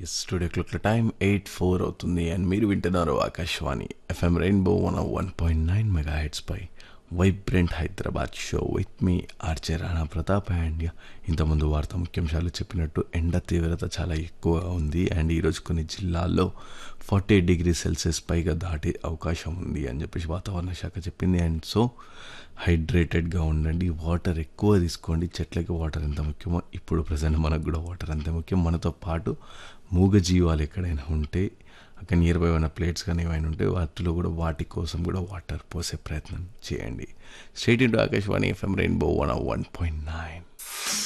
studio క్లాక్ల time eight four అవుతుంది and మీరు వింటున్నారు Akashvani FM rainbow one one point nine mega హెడ్స్పై vibrant Hyderabad show with me RJ Rana Pratap and ఇంతకుముందు వార్తా ముఖ్యాంశాలు చెప్పినట్టు ఎండ తీవ్రత చాలా ఎక్కువగా ఉంది అండ్ ఈరోజు కొన్ని జిల్లాల్లో ఫార్టీ డిగ్రీ సెల్సియస్ పైగా దాటే అవకాశం ఉంది అని చెప్పేసి వాతావరణ శాఖ చెప్పింది అండ్ సో హైడ్రేటెడ్గా ఉండండి వాటర్ ఎక్కువ తీసుకోండి చెట్లకి వాటర్ ఎంత ముఖ్యమో ఇప్పుడు ప్రజెంట్ మనకు కూడా వాటర్ అంతే ముఖ్యం మనతో పాటు మూగజీవాలు ఎక్కడైనా ఉంటే అక్కడ నియర్ బై ఉన్న ప్లేట్స్ కానీ ఏమైనా ఉంటే వాటిలో కూడా వాటి కోసం కూడా వాటర్ పోసే ప్రయత్నం చేయండి stay tuned Akashvani FM rainbow one one point nine